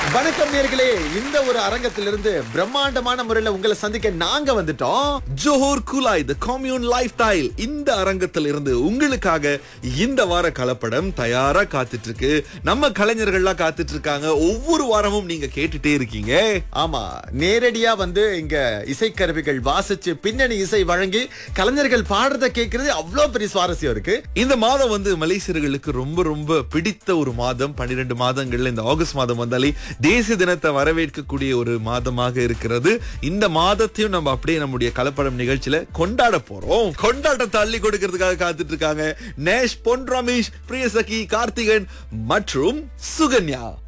வணக்கம் நேர்களே இந்த ஒரு அரங்கத்திலிருந்து பிரம்மாண்டமான முறையில உங்களை சந்திக்க நாங்க வந்துட்டோம் Johor Kulai the commune lifestyle இந்த அரங்கத்தில் இருந்து உங்களுக்காக இந்த வார கலப்படம் தயாரா காத்துட்டு இருக்கு நம்ம கலைஞர்கள்லாம் காத்துட்டு இருக்காங்க ஒவ்வொரு வாரமும் நீங்க கேட்டுட்டே இருக்கீங்க ஆமா நேரடியா வந்து இங்க இசைக்கருவிகள் வாசிச்சு பின்னணி இசை வழங்கி கலைஞர்கள் பாடுறத கேட்கறது அவ்வளவு பெரிய சுவாரஸ்யம் இருக்கு இந்த மாதம் வந்து மலேசியர்களுக்கு ரொம்ப ரொம்ப பிடித்த ஒரு மாதம் பன்னிரெண்டு மாதங்கள்ல இந்த ஆகஸ்ட் மாதம் வந்தாலே தேசிய தினத்தை வரவேற்கக்கூடிய ஒரு மாதமாக இருக்கிறது இந்த மாதத்தையும் நம்ம அப்படியே நம்முடைய கலப்படம் நிகழ்ச்சியில கொண்டாட போறோம் கொண்டாட்டத்தை அள்ளி கொடுக்கறதுக்காக காத்துட்டு இருக்காங்க நேஷ் பொன் ரமேஷ் பிரியசகி கார்த்திகன் மற்றும் சுகன்யா